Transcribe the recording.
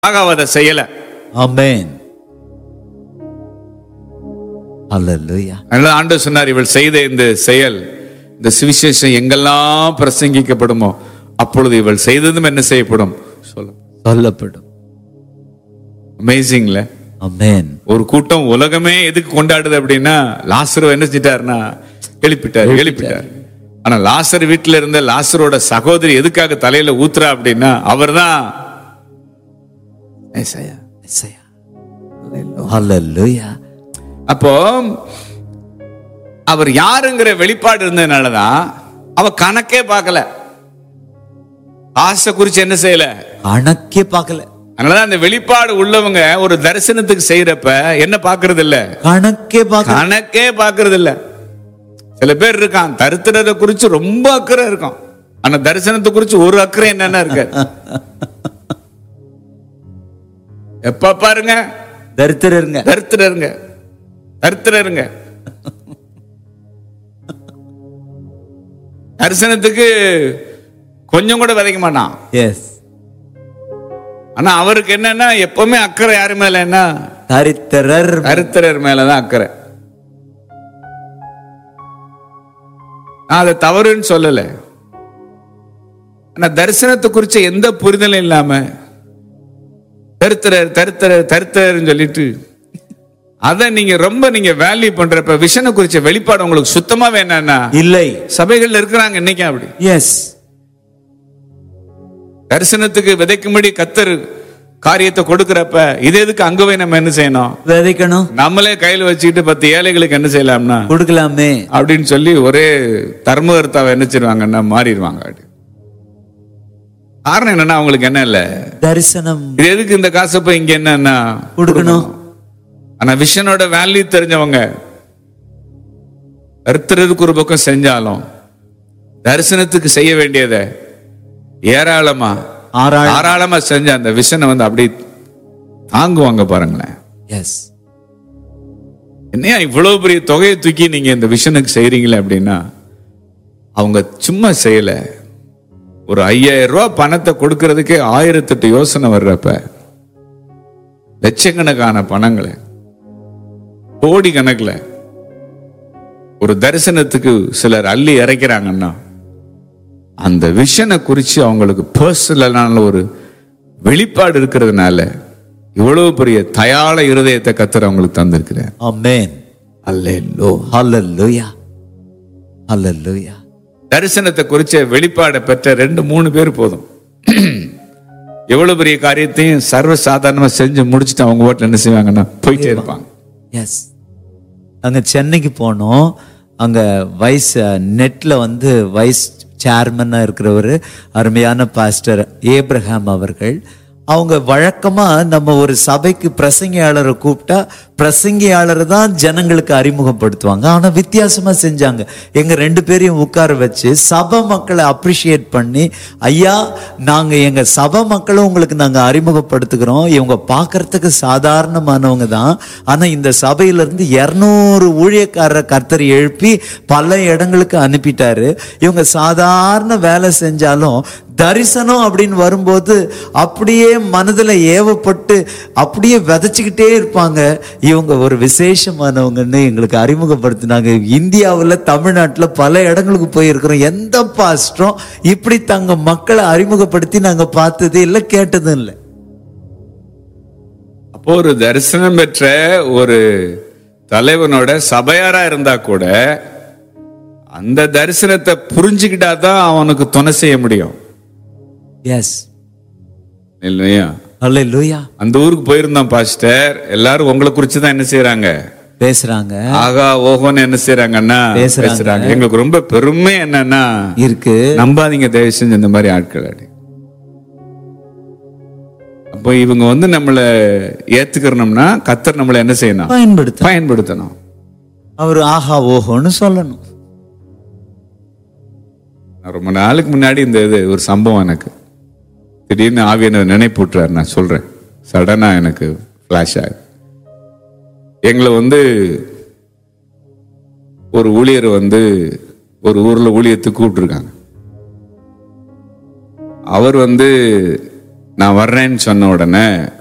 ஆகாவ அதை செய்யல Amen. Hallelujah. அதனால ஆண்டவர் சொன்னார் இவள் செய்த இந்த செயல் இந்த சுவிசேஷம் எங்கெல்லாம் பிரசங்கிக்கப்படுமோ அப்பொழுது இவள் செய்ததும் என்ன செய்யப்படும் சொல்ல சொல்லப்படும் அமேசிங்ல Amen. ஒரு கூட்டம் உலகமே எதுக்கு கொண்டாடுது அப்படின்னா லாசரு என்ன செஞ்சிட்டாருன்னா எழுப்பிட்டார் எழுப்பிட்டார் ஆனா லாசர் வீட்டுல இருந்த லாசரோட சகோதரி எதுக்காக தலையில ஊத்துறா அப்படின்னா அவர்தான் ஏசாயா. Messiah. Hallelujah. அப்போ அவர் யாருங்கிற வெளிப்பாடு இருந்ததுனாலதான் அவ கணக்கே பார்க்கல ஆசை குறிச்சு என்ன செய்யல கணக்கே பார்க்கல அதனாலதான் அந்த வெளிப்பாடு உள்ளவங்க ஒரு தரிசனத்துக்கு செய்யறப்ப என்ன பாக்குறது இல்ல கணக்கே பார்க்கல கணக்கே பாக்குறது இல்ல சில பேர் இருக்கான் தரித்திரத்தை குறிச்சு ரொம்ப அக்கறை இருக்கும் ஆனா தரிசனத்தை குறிச்சு ஒரு அக்கறை என்னன்னா இருக்கு எப்ப பாருங்க தரித்திரருங்க தரித்திரருங்க தரித்திரருங்க தரிசனத்துக்கு கொஞ்சம் கூட விதைக்க மாட்டான் எஸ் ஆனா அவருக்கு என்னன்னா எப்பவுமே அக்கறை யாரு மேல என்ன தரித்திரர் கருத்தரர் மேலதான் அக்கறை நான் அதை தவறுன்னு சொல்லல ஆனா தரிசனத்தை குறிச்ச எந்த புரிதலும் இல்லாம தருத்தரர் தருத்தரர் தருத்தரர்னு சொல்லிட்டு அதை நீங்க ரொம்ப நீங்க வேல்யூ பண்றப்ப விஷனை குறிச்ச வெளிப்பாடு உங்களுக்கு சுத்தமாவே என்னன்னா இல்லை சபைகள்ல இருக்கிறாங்க இன்னைக்கு அப்படி எஸ் தரிசனத்துக்கு விதைக்கும்படி கத்தர் காரியத்தை கொடுக்கறப்ப இது எதுக்கு அங்கவே நம்ம என்ன செய்யணும் விதைக்கணும் நம்மளே கையில வச்சுக்கிட்டு பத்து ஏழைகளுக்கு என்ன செய்யலாம்னா கொடுக்கலாமே அப்படின்னு சொல்லி ஒரே தர்மகர்த்தாவை என்ன செய்வாங்கன்னா மாறிடுவாங்க அப்படி காரணம் என்னன்னா அவங்களுக்கு என்ன இல்ல தரிசனம் இது எதுக்கு இந்த காசை போய் இங்க என்னன்னா கொடுக்கணும் ஆனா விஷனோட வேல்யூ தெரிஞ்சவங்க கருத்துறதுக்கு ஒரு பக்கம் செஞ்சாலும் தரிசனத்துக்கு செய்ய வேண்டியதை ஏராளமா ஆறாள் தாராளமா செஞ்ச அந்த விஷனை வந்து அப்படி தாங்குவாங்க பாருங்களேன் எஸ் என்னையா இவ்வளவு பெரிய தொகையை தூக்கி நீங்க இந்த விஷனுக்கு செய்றீங்களே அப்படின்னா அவங்க சும்மா செய்யல ஒரு ஐயாயிரம் ரூபாய் பணத்தை கொடுக்கறதுக்கே ஆயிரத்தெட்டு யோசனை வர்றப்ப லட்சக்கணக்கான பணங்களை கோடி கணக்குல ஒரு தரிசனத்துக்கு சிலர் அள்ளி இறைக்கிறாங்கன்னா அந்த விஷனை குறித்து அவங்களுக்கு பர்சனலான ஒரு வெளிப்பாடு இருக்கிறதுனால இவ்வளவு பெரிய தயாள இருதயத்தை கத்தர் அவங்களுக்கு தந்திருக்கிறார் ஆமென் அல்லேலோ ஹalleluya ஹalleluya தரிசனத்தை குறிச்ச வெளிப்பாடை பெற்ற ரெண்டு மூணு பேர் போதும் எவ்வளவு பெரிய காரியத்தையும் சர்வ சாதாரணமா செஞ்சு முடிச்சுட்டு அவங்க வீட்டுல என்ன செய்வாங்கன்னா போயிட்டே இருப்பாங்க எஸ் அங்க சென்னைக்கு போனோம் அங்க வைஸ் நெட்ல வந்து வைஸ் சேர்மனா இருக்கிறவர் அருமையான பாஸ்டர் ஏப்ரஹாம் அவர்கள் அவங்க வழக்கமா நம்ம ஒரு சபைக்கு பிரசங்கியாளரை கூப்பிட்டா பிரசங்கியாளரை தான் ஜனங்களுக்கு அறிமுகப்படுத்துவாங்க ஆனா வித்தியாசமா செஞ்சாங்க எங்க ரெண்டு பேரையும் உட்கார வச்சு சபை மக்களை அப்ரிஷியேட் பண்ணி ஐயா நாங்க எங்க சபை மக்களை உங்களுக்கு நாங்க அறிமுகப்படுத்துகிறோம் இவங்க பார்க்கறதுக்கு சாதாரணமானவங்க தான் ஆனா இந்த சபையில இருந்து இருநூறு ஊழியக்காரரை கர்த்தர் எழுப்பி பல இடங்களுக்கு அனுப்பிட்டாரு இவங்க சாதாரண வேலை செஞ்சாலும் தரிசனம் அப்படின்னு வரும்போது அப்படியே மனதுல ஏவப்பட்டு அப்படியே விதைச்சுக்கிட்டே இருப்பாங்க இவங்க ஒரு விசேஷமானவங்கன்னு எங்களுக்கு அறிமுகப்படுத்தினாங்க இந்தியாவுல தமிழ்நாட்டுல பல இடங்களுக்கு போயிருக்கிறோம் எந்த பாஸ்டரும் இப்படி தங்க மக்களை அறிமுகப்படுத்தி நாங்க பார்த்தது இல்லை கேட்டதும் இல்லை அப்போ ஒரு தரிசனம் பெற்ற ஒரு தலைவனோட சபையாரா இருந்தா கூட அந்த தரிசனத்தை புரிஞ்சுக்கிட்டா தான் அவனுக்கு துணை செய்ய முடியும் எஸ் இல்லையா அல்லேலூயா அந்த ஊருக்கு போயிருந்தோம் பாஸ்டர் எல்லாரும் உங்களை குறிச்சு தான் என்ன செய்யறாங்க பேசுறாங்க ஆகா ஓஹோன்னு என்ன செய்யறாங்கன்னா பேசுறாங்க. பேசுறாங்க எங்களுக்கு ரொம்ப பெருமை என்னன்னா இருக்கு நம்பாதீங்க தயவு செஞ்சு இந்த மாதிரி ஆட்கள் அடி அப்போ இவங்க வந்து நம்மளை ஏத்துக்கிறோம்னா கத்தர் நம்மளை என்ன செய்யணும் பயன்படுத்த பயன்படுத்தணும் அவர் ஆஹா ஓஹோன்னு சொல்லணும் நான் ரொம்ப நாளுக்கு முன்னாடி இந்த இது ஒரு சம்பவம் எனக்கு திடீர்னு ஆவியனர் நினைப்பூட்டுறாரு நான் சொல்றேன் சடனா எனக்கு ஃபிளாஷ் ஆகுது எங்களை வந்து ஒரு ஊழியர் வந்து ஒரு ஊர்ல ஊழியத்துக்கு கூப்பிட்டுருக்காங்க அவர் வந்து நான் வர்றேன்னு சொன்ன உடனே